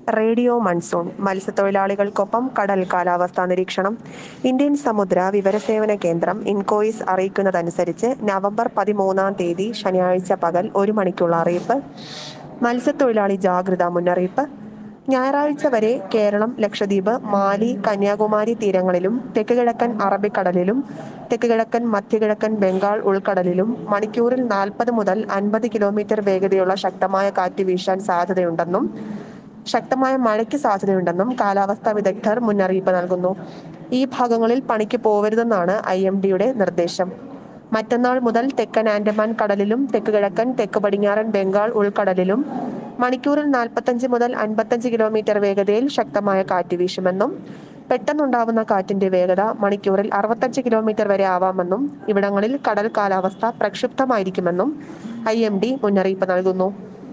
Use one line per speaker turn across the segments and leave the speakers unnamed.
radio monsoon മത്സ്യത്തൊഴിലാളികൾക്കൊപ്പം കടൽ കാലാവസ്ഥാ നിരീക്ഷണം ഇന്ത്യൻ സമുദ്ര വിവരസേവന കേന്ദ്രം ഇൻകോയിസ് അറിയിക്കുന്നതനുസരിച്ച് നവംബർ പതിമൂന്നാം തീയതി ശനിയാഴ്ച പകൽ ഒരു മണിക്കുള്ള അറിയിപ്പ് മത്സ്യത്തൊഴിലാളി ജാഗ്രതാ മുന്നറിയിപ്പ് ഞായറാഴ്ച വരെ കേരളം ലക്ഷദ്വീപ് മാലി കന്യാകുമാരി തീരങ്ങളിലും തെക്ക് കിഴക്കൻ അറബിക്കടലിലും തെക്ക് കിഴക്കൻ മധ്യകിഴക്കൻ ബംഗാൾ ഉൾക്കടലിലും മണിക്കൂറിൽ നാൽപ്പത് മുതൽ അൻപത് കിലോമീറ്റർ വേഗതയുള്ള ശക്തമായ കാറ്റ് വീശാൻ സാധ്യതയുണ്ടെന്നും ശക്തമായ മഴയ്ക്ക് സാധ്യതയുണ്ടെന്നും കാലാവസ്ഥാ വിദഗ്ധർ മുന്നറിയിപ്പ് നൽകുന്നു ഈ ഭാഗങ്ങളിൽ പണിക്ക് പോവരുതെന്നാണ് ഐ എം ഡിയുടെ നിർദ്ദേശം മറ്റന്നാൾ മുതൽ തെക്കൻ ആൻഡമാൻ കടലിലും തെക്ക് കിഴക്കൻ തെക്ക് പടിഞ്ഞാറൻ ബംഗാൾ ഉൾക്കടലിലും മണിക്കൂറിൽ നാൽപ്പത്തഞ്ച് മുതൽ അൻപത്തഞ്ച് കിലോമീറ്റർ വേഗതയിൽ ശക്തമായ കാറ്റ് വീശുമെന്നും പെട്ടെന്നുണ്ടാവുന്ന കാറ്റിന്റെ വേഗത മണിക്കൂറിൽ അറുപത്തഞ്ച് കിലോമീറ്റർ വരെ ആവാമെന്നും ഇവിടങ്ങളിൽ കടൽ കാലാവസ്ഥ പ്രക്ഷുബ്ധമായിരിക്കുമെന്നും ഐ എം ഡി മുന്നറിയിപ്പ് നൽകുന്നു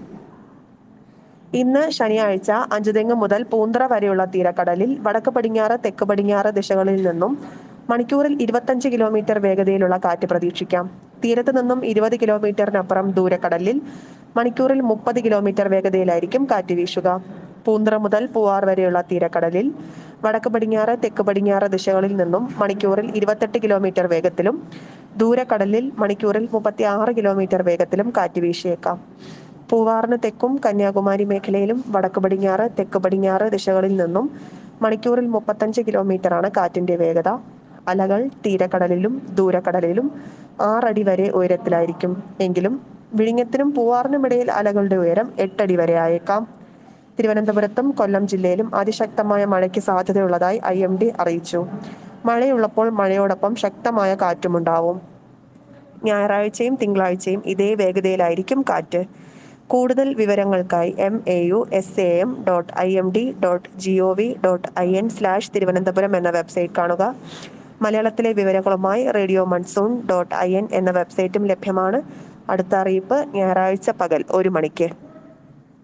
ഇന്ന് ശനിയാഴ്ച അഞ്ചുതെങ്ങ് മുതൽ പൂന്തറ വരെയുള്ള തീരക്കടലിൽ വടക്ക് പടിഞ്ഞാറ് തെക്ക് പടിഞ്ഞാറ് ദിശകളിൽ നിന്നും മണിക്കൂറിൽ ഇരുപത്തഞ്ച് കിലോമീറ്റർ വേഗതയിലുള്ള കാറ്റ് പ്രതീക്ഷിക്കാം തീരത്ത് നിന്നും ഇരുപത് കിലോമീറ്ററിനപ്പുറം ദൂരക്കടലിൽ മണിക്കൂറിൽ മുപ്പത് കിലോമീറ്റർ വേഗതയിലായിരിക്കും കാറ്റ് വീശുക പൂന്തറ മുതൽ പൂവാർ വരെയുള്ള തീരക്കടലിൽ വടക്ക് പടിഞ്ഞാറ് തെക്ക് പടിഞ്ഞാറ് ദിശകളിൽ നിന്നും മണിക്കൂറിൽ ഇരുപത്തെട്ട് കിലോമീറ്റർ വേഗത്തിലും ദൂരക്കടലിൽ മണിക്കൂറിൽ മുപ്പത്തി ആറ് കിലോമീറ്റർ വേഗത്തിലും കാറ്റ് വീശിയേക്കാം പൂവാറിന് തെക്കും കന്യാകുമാരി മേഖലയിലും വടക്ക് പടിഞ്ഞാറ് തെക്ക് പടിഞ്ഞാറ് ദിശകളിൽ നിന്നും മണിക്കൂറിൽ മുപ്പത്തഞ്ച് കിലോമീറ്ററാണ് കാറ്റിന്റെ വേഗത അലകൾ തീരക്കടലിലും ദൂരക്കടലിലും ആറടി വരെ ഉയരത്തിലായിരിക്കും എങ്കിലും വിഴിഞ്ഞത്തിനും പൂവാറിനുമിടയിൽ അലകളുടെ ഉയരം എട്ടടി വരെ ആയേക്കാം തിരുവനന്തപുരത്തും കൊല്ലം ജില്ലയിലും അതിശക്തമായ മഴയ്ക്ക് സാധ്യതയുള്ളതായി ഐ എം ഡി അറിയിച്ചു മഴയുള്ളപ്പോൾ മഴയോടൊപ്പം ശക്തമായ കാറ്റുമുണ്ടാവും ഞായറാഴ്ചയും തിങ്കളാഴ്ചയും ഇതേ വേഗതയിലായിരിക്കും കാറ്റ് കൂടുതൽ വിവരങ്ങൾക്കായി M A U S A M dot I M D dot G O V dot I N slash Thiruvananthapuram എന്ന വെബ്സൈറ്റ് കാണുക മലയാളത്തിലെ വിവരങ്ങളുമായി radio monsoon dot I N എന്ന വെബ്സൈറ്റും ലഭ്യമാണ് അടുത്ത അറിയിപ്പ് ഞായറാഴ്ച പകൽ ഒരു മണിക്ക്